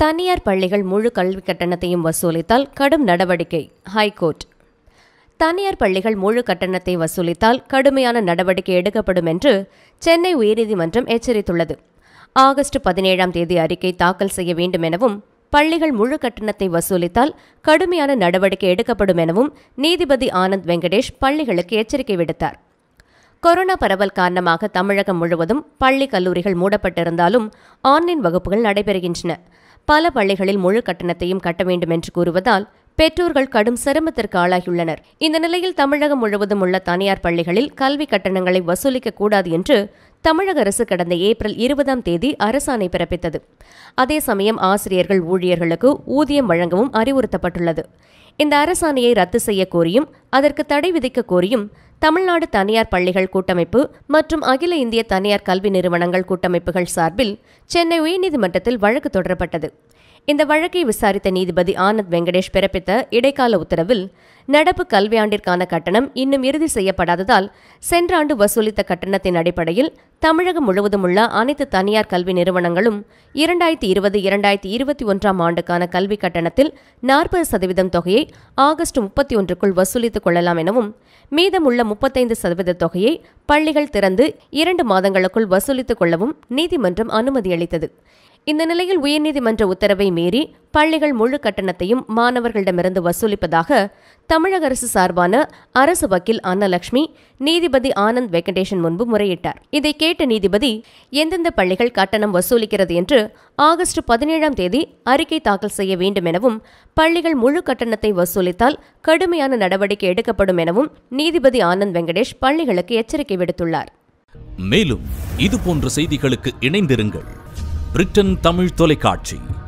தனியார் பள்ளிகள் முழு கல்வி கட்டணத்தையும் வசூலித்தால் கடும் நடவடிக்கை ஹைகோர்ட் தனியார் பள்ளிகள் முழு கட்டணத்தை வசூலித்தால் கடுமையான நடவடிக்கை எடுக்கப்படும் என்று சென்னை உயர்நீதிமன்றம் எச்சரித்துள்ளது ஆகஸ்ட் பதினேழாம் தேதி அறிக்கை தாக்கல் செய்ய வேண்டும் எனவும் பள்ளிகள் முழு கட்டணத்தை வசூலித்தால் கடுமையான நடவடிக்கை எடுக்கப்படும் எனவும் நீதிபதி ஆனந்த் வெங்கடேஷ் பள்ளிகளுக்கு எச்சரிக்கை விடுத்தார் கொரோனா பரவல் காரணமாக தமிழகம் முழுவதும் பள்ளி கல்லூரிகள் மூடப்பட்டிருந்தாலும் ஆன்லைன் வகுப்புகள் நடைபெறுகின்றன பல பள்ளிகளில் முழு கட்டணத்தையும் கட்ட வேண்டும் என்று கூறுவதால் பெற்றோர்கள் கடும் சிரமத்திற்கு ஆளாகியுள்ளனர் இந்த நிலையில் தமிழகம் முழுவதும் உள்ள தனியார் பள்ளிகளில் கல்வி கட்டணங்களை வசூலிக்க கூடாது என்று தமிழக அரசு கடந்த ஏப்ரல் இருபதாம் தேதி அரசாணை பிறப்பித்தது அதே சமயம் ஆசிரியர்கள் ஊழியர்களுக்கு ஊதியம் வழங்கவும் அறிவுறுத்தப்பட்டுள்ளது இந்த அரசாணையை ரத்து செய்ய கோரியும் அதற்கு தடை விதிக்க கோரியும் தமிழ்நாடு தனியார் பள்ளிகள் கூட்டமைப்பு மற்றும் அகில இந்திய தனியார் கல்வி நிறுவனங்கள் கூட்டமைப்புகள் சார்பில் சென்னை உயர்நீதிமன்றத்தில் வழக்கு தொடரப்பட்டது இந்த வழக்கை விசாரித்த நீதிபதி ஆனந்த் வெங்கடேஷ் பிறப்பித்த இடைக்கால உத்தரவில் நடப்பு கல்வியாண்டிற்கான கட்டணம் இன்னும் இறுதி செய்யப்படாததால் சென்ற ஆண்டு வசூலித்த கட்டணத்தின் அடிப்படையில் தமிழகம் முழுவதும் உள்ள அனைத்து தனியார் கல்வி நிறுவனங்களும் இரண்டாயிரத்தி இருபது இரண்டாயிரத்தி இருபத்தி ஒன்றாம் ஆண்டுக்கான கல்வி கட்டணத்தில் நாற்பது சதவீதம் தொகையை ஆகஸ்ட் முப்பத்தி ஒன்றுக்குள் வசூலித்துக் கொள்ளலாம் எனவும் மீதமுள்ள முப்பத்தைந்து சதவீத தொகையை பள்ளிகள் திறந்து இரண்டு மாதங்களுக்குள் வசூலித்துக் கொள்ளவும் நீதிமன்றம் அனுமதி அளித்தது இந்த நிலையில் உயர்நீதிமன்ற உத்தரவை மீறி பள்ளிகள் முழு கட்டணத்தையும் மாணவர்களிடமிருந்து வசூலிப்பதாக தமிழக அரசு சார்பான அரசு வக்கீல் அன்னலட்சுமி நீதிபதி ஆனந்த் வெங்கடேஷன் முன்பு முறையிட்டார் இதை கேட்ட நீதிபதி எந்தெந்த பள்ளிகள் கட்டணம் வசூலிக்கிறது என்று ஆகஸ்ட் பதினேழாம் தேதி அறிக்கை தாக்கல் செய்ய வேண்டும் எனவும் பள்ளிகள் முழு கட்டணத்தை வசூலித்தால் கடுமையான நடவடிக்கை எடுக்கப்படும் எனவும் நீதிபதி ஆனந்த் வெங்கடேஷ் பள்ளிகளுக்கு எச்சரிக்கை விடுத்துள்ளார் மேலும் இது போன்ற செய்திகளுக்கு இணைந்திருங்கள் பிரிட்டன் தமிழ் தொலைக்காட்சி